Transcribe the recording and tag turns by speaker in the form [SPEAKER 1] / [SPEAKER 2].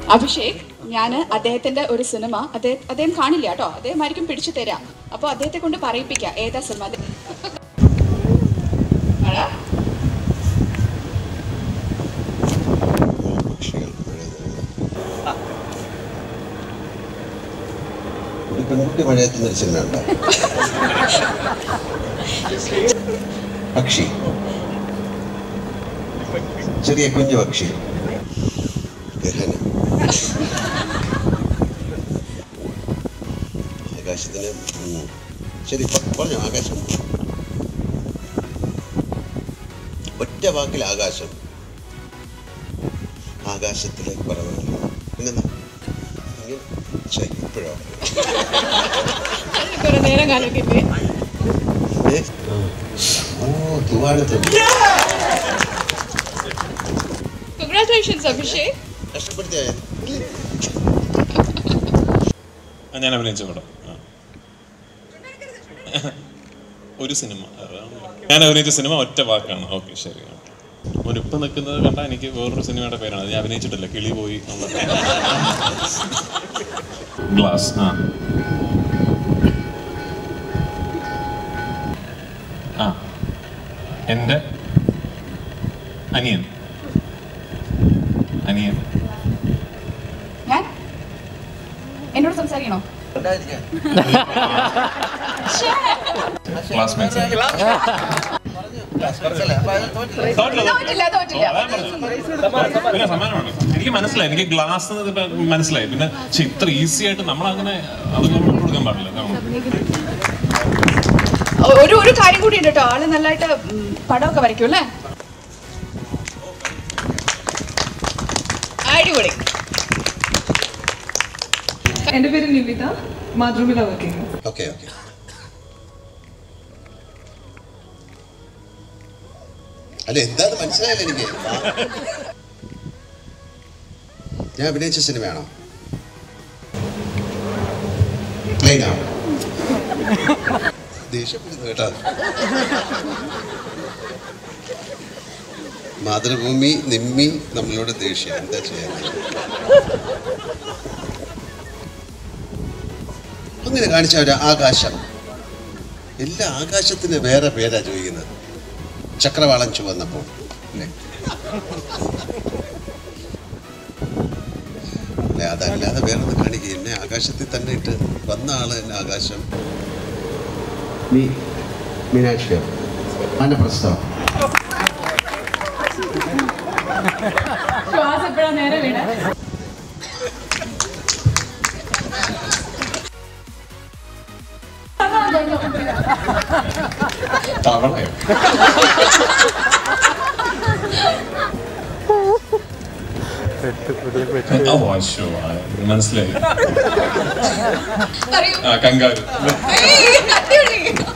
[SPEAKER 1] അഭിഷേക് ഞാൻ അദ്ദേഹത്തിന്റെ ഒരു സിനിമ അദ്ദേഹം അദ്ദേഹം കാണില്ല കേട്ടോ അദ്ദേഹം ആയിരിക്കും പിടിച്ചു തരാം അപ്പോൾ അദ്ദേഹത്തെ കൊണ്ട് പറയിപ്പിക്കാം ഏതാ സിനിമ അത് ആണോ?
[SPEAKER 2] പക്ഷികൾ ഒരു പെൺകുട്ടി മഴയത്തുന്ന ഒരു സിനിമ ഉണ്ടോ പക്ഷി ചെറിയ കുഞ്ഞു പക്ഷി ഗഹനം ആകാശത്തിന് ഉം. ശരി പ- പറഞ്ഞോ ആകാശം ഒറ്റ വാക്കിൽ ആകാശം ആകാശത്തിലെ പറവകൾ പിന്നെന്താ ഇങ്ങനെ ഛെ, ഇപ്പോഴോ
[SPEAKER 1] കുറെ നേരം കാലൊക്കെ
[SPEAKER 2] ഏ? ഓ തൂവാനത്തുണ്ട്
[SPEAKER 1] കൺഗ്രാറ്റുലേഷൻസ് അഭിഷേക്
[SPEAKER 2] കഷ്ടപ്പെടുത്തിയ
[SPEAKER 3] ആ, ഞാൻ അഭിനയിച്ച പടം ആ. ഒരു സിനിമ അതാണല്ലോ. ഞാൻ അഭിനയിച്ച സിനിമ ഒറ്റ വാക്കാണ് ഓക്കെ ശരി ഒരിപ്പം നിൽക്കുന്നത് കണ്ടാൽ എനിക്ക് വേറൊരു സിനിമയുടെ പേരാണ് അത് ഞാൻ അഭിനയിച്ചിട്ടില്ല കിളി പോയി ഗ്ലാസ് ആ ആ എൻ്റെ അനിയൻ അനിയൻ
[SPEAKER 1] ഞാൻ എന്നോട് സംസാരിക്കണോ
[SPEAKER 3] ക്ലാസ്മേറ്റ്സ്
[SPEAKER 1] തോറ്റില്ല തോറ്റില്ല
[SPEAKER 3] പിന്നെ സമ്മാനമാണ് എനിക്ക് മനസ്സിലായി എനിക്ക് ഗ്ലാസ് എന്നത് ഇപ്പൊ മനസ്സിലായി പിന്നെ പക്ഷെ ഇത്ര ഈസി ആയിട്ട് നമ്മൾ അങ്ങനെ അതൊന്നും കൊടുക്കാൻ പാടില്ല കാരണം
[SPEAKER 1] ഒരു ഒരു കാര്യം കൂടി ഉണ്ട് കേട്ടോ ആള് നല്ലതായിട്ട് ഉം, പടമൊക്കെ വരയ്ക്കും അല്ലേ അടിപൊളി
[SPEAKER 4] എൻ്റെ പേര് നിവിത മാതൃഭൂമിയില വർക്ക് ചെയ്യുന്നു
[SPEAKER 2] ഓക്കെ ഓക്കെ അല്ല എന്താന്ന് മനസ്സിലായില്ല എനിക്ക് ഞാൻ അഭിനയിച്ച സിനിമയാണോ പ്ലെയിനാണോ ദേഷ്യപ്പെടുന്നു കേട്ടോ മാതൃഭൂമി നിമ്മി നമ്മളോട് ദേഷ്യം എന്താ ചെയ്യാൻ അങ്ങനെ കാണിച്ച ഒരു ആകാശം എല്ലാ ആകാശത്തിന് വേറെ പേരാ ചോദിക്കുന്നത് ചക്രവാളം ചുവന്നപ്പോൾ അല്ലേ അല്ലെ അതല്ലാതെ വേറെ ഒന്നും കാണിക്കുക എന്നെ ആകാശത്തിൽ തന്നെ ഇട്ട് വന്ന ആള് എന്നെ ആകാശം നീ മീനാക്ഷിയോ അതിന്റെ പ്രസ്താവം
[SPEAKER 1] ശ്വാസം എപ്പോഴാ നേരെ വീണേ
[SPEAKER 3] തവളയോ ഓ അശോ ആ, മനസ്സിലായി
[SPEAKER 1] അറിയൂ
[SPEAKER 3] ആ കങ്കാരു
[SPEAKER 1] ഏയ്, അടിപൊളി